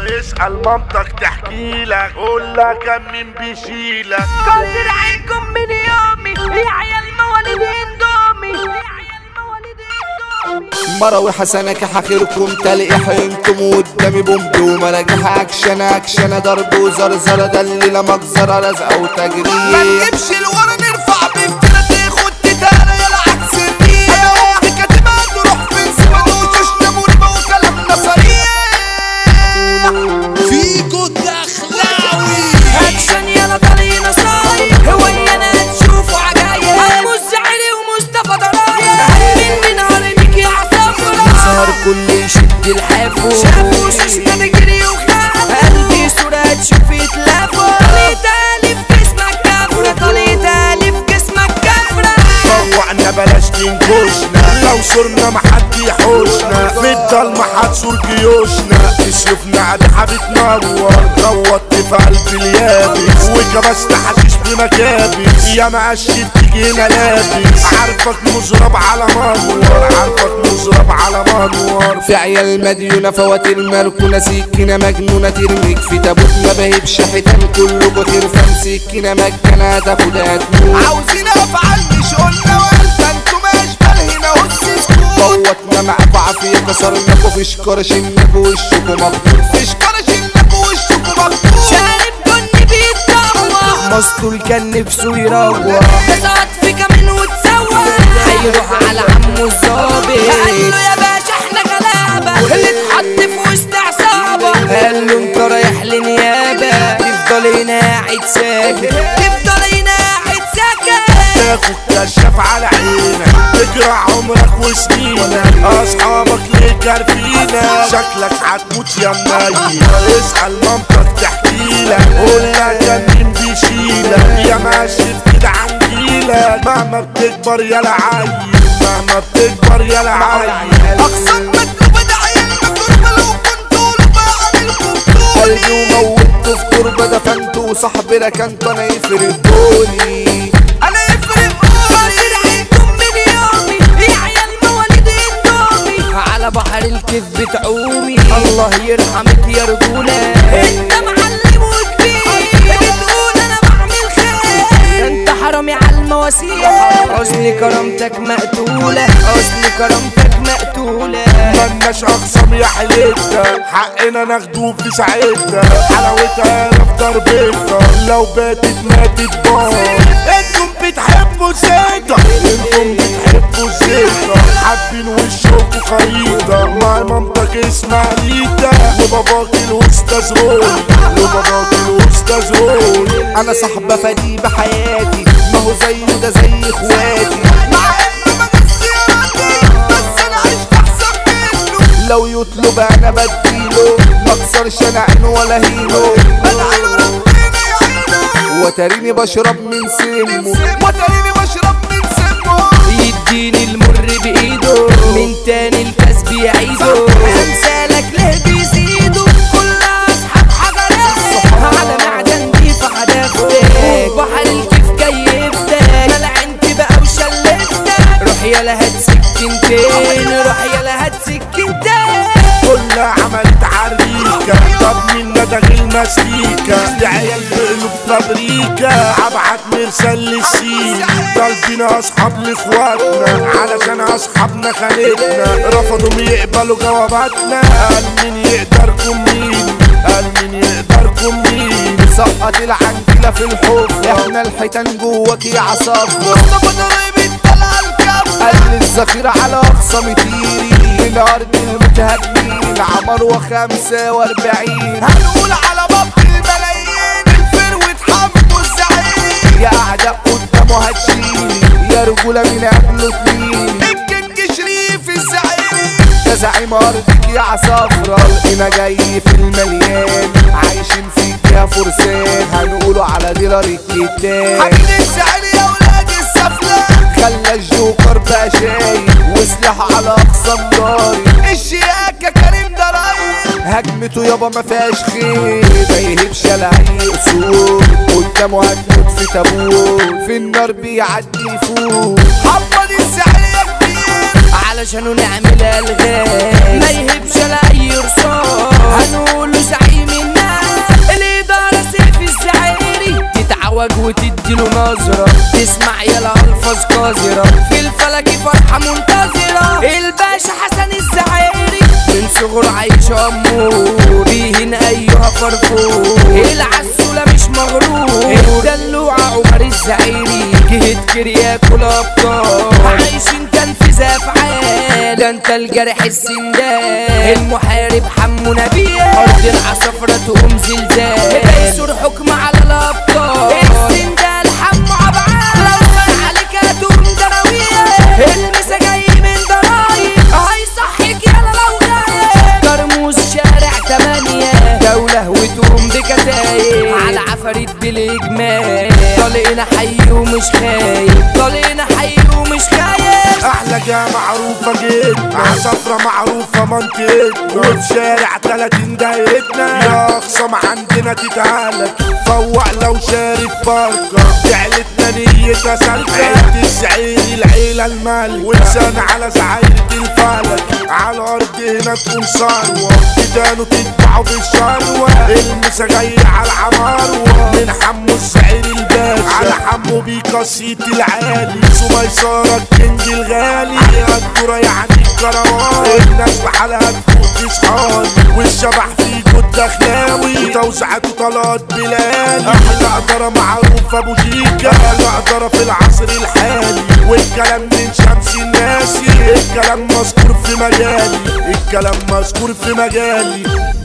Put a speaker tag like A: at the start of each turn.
A: اسأل مامتك تحكي لك قول لها كم مين بيشيلك
B: كتر عينكم من يومي يا عيال مواليد اندومي يا عيال مواليد اندومي
C: مروي حسنك حخيركم تلاقي حينكم وقدامي بومب وملاجح اكشن اكشن ضرب وزرزرة دليلة مجزرة لزقة
D: ما
C: وتجريح
D: نجيبش الورا نرفع بفتنا تاخد تتانا يا عكس الريح انا قمت كاتبها تروح فين سيبها وشوشنا مريبة وكلامنا صريح فيكو الدخلاوي
B: اكشن يلا طالعين صاير هو انا تشوفوا عجايب مش علي ومصطفى ضرايب من من هرمك يا عصافرة
C: سهر كل يشد الحافو
B: شافوا شاشنا تجري وخاف قلبي صورة تشوف يتلافوا طليت الف جسمك كفرة طليت الف جسمك كفرة
A: طوعنا بلاش تنكشنا لو صرنا محد يحوشنا في الضلمة هتصور جيوشنا تشوفنا عدحة بتنور غوطت في قلب اليابس وكبست حشيش بمكابس يا مقشف تيجي هنا لابس عارفك مزرب على منور عارفك مزرب على منور
C: في عيال مديونة فواتير مركونة سكينة مجنونة ترميك في تابوت ما بهبش حيتان كله بخير فم سكينة مجانة تاخدها تموت
D: عاوزين افعال مش قلنا والده انتوا مش فالهنا والسيسكو
C: فوتنا معاكوا عافية كسرناكوا في شكار شنكوا وشكوا مخطوط
D: فيش كرش انكوا وشكوا مخطوط
B: شارب جن بيتدور
C: مسطول كان نفسه يروح
B: تسقط في كمين وتسوى
C: هيروح على عمه الظابط
B: قال له يا باشا احنا غلابة اللي اتحط في وسط عصابة
C: قال له انت رايح لنيابة تفضل هنا قاعد ساكت
B: تفضل هنا قاعد ساكت
A: تاخد كشاف على عينك تجرى عمرك وسنينك اصحابك ليه كارفينك شكلك هتموت يا منيل اسأل مامتك تحكيلك قول لها كان مين بيشيلك يا ماشي كده عن جيلك مهما بتكبر يا العيل مهما بتكبر يا العيل
D: اقسم مطلوب ده عيال مكتوبة لو كنتوا لبقى عاملكم
C: قلبي وموته في تربة دفنته وصاحبي ركنته انا يفرق دولي
D: انا يفرق
B: فاصل عينكم من يومي يا عيال مواليد اندومي
C: على بحر الكذب تعومي الله يرحمك يا رجولة
B: انت معلم وكبير بتقول انا بعمل خير
C: انت حرامي على المواسير حسن كرامتك مقتولة حسن كرامتك مقتولة
A: ملناش اقسام يا حليتها حقنا ناخدوه في ساعتها حلاوتها في ضربتها لو باتت ماتت بار انتم بتحبوا الزيطة انتم بتحبوا الزيطة حابين وشكوا خريطة مع مامتك اسمها ريتا وباباك الاستاذ رول وباباك الاستاذ رول
C: انا صاحبة فدي بحياتي ما هو زيه ده زي اخواتي
D: مع انه ما نسياني بس انا عشت احسن منه
C: لو يطلب انا بديله ما اكسرش انا عينه ولا هينه
D: بدعي ربنا يعينه
C: وتريني بشرب من سمه
D: وتريني بشرب من سمه
C: يديني المر بايده من تاني الكسب يعيده
B: امثالك ليه بيزيدوا كلها اصحاب حجرات
C: على معدن دي في حدافتك
B: بحر الكيف كيفتك ملعنت بقى وشلفتك
C: روح يلا هات سكينتين روح يلا هات سكينتين
A: كلها عملت عريكة طب مين ندغ المسيكة دي عيال بقلوب فابريكا ابعت مرسل للسين طالبين اصحاب لاخواتنا علشان اصحابنا خانتنا رفضوا يقبلوا جواباتنا قال مين يقدركم مين قال مين يقدركم مين
C: سقط العنكلة في الحب احنا الحيتان جواك يا عصافرة
D: مصطفى ضريب الطلع الكف
C: قال الذخيرة على أقصى متيري الأرض المتهجمين عمر وخمسة وأربعين
D: هنقول على باب الملايين الفروة حمو الزعيم
C: يا أعداء قدامه هتشيل يا رجولة من قبله تميل
D: الكينج شريف الزعيم
C: ده زعيم أرضك يا عصافرة لقينا جاي في المليان عايشين فيك يا فرسان هنقوله على ديلر الكتاب
D: حبيب الزعيم يا ولاد السفلة
C: خلى الجوكر بقى شايل وسلاح على أقصى مداري
D: الشياكة كريم ضرايب
C: هجمته يابا ما فيهاش خير ما يهبش لا اي اصول قدامه هتموت في تابوت في النار بيعدي يفوت
D: محمد الزعيم يا كبير
C: علشانه نعمل الغاز
B: ما يهبش لا اي رصاص
C: هنقوله زعيم
B: نظرة تسمع يلا الفاظ قذرة في الفلك فرحة منتظرة الباشا حسن الزعيري من صغر عايش امور بيهن ايها فرفور العسولة مش مغرور الدلوعة عمر الزعيري جهد كرياكل ابطال عايشين تنفيذ افعال ده انت الجرح السندال المحارب حمو نبيل ارض العصفرة تقوم زلزال يسر حكم على الابطال السندال حمو عبعال لو صار عليك هتقوم دراوية المسا جاي من ضرايب هيصحيك يلا لو غايب كرموز شارع تمانية دولة وتقوم بكتايب على عفاريت بالاجمال طلقنا حي ومش خايف طلقنا حي ومش خايف
A: احلى جا معروفة جدا عصفرة معروفة منطقتنا وفي شارع 30 دايرتنا يا اخصم عندنا تتعالج فوق لو شارب فرقة فعلتنا نيتها سالكة عيلة الزعير العيلة المالكة ولسان على زعيرة الفلك على الارض هنا تقوم ثروة تدانوا تتبعوا بالشروة المسا جاي على العماروة من حمو الزعير الباشا على حمو بيقصيت العالي سميسارة الكنج الغالي الدورة يعني الكروان الناس بحالها تفوت تصحاني والشبح فيكو الدخلاوي توزيعات وطلات بلالي احلى قدرة معروفة ابو شيكا احلى قدرة في العصر الحالي والكلام من شمس الناسي الكلام مذكور في مجالي الكلام مذكور في مجالي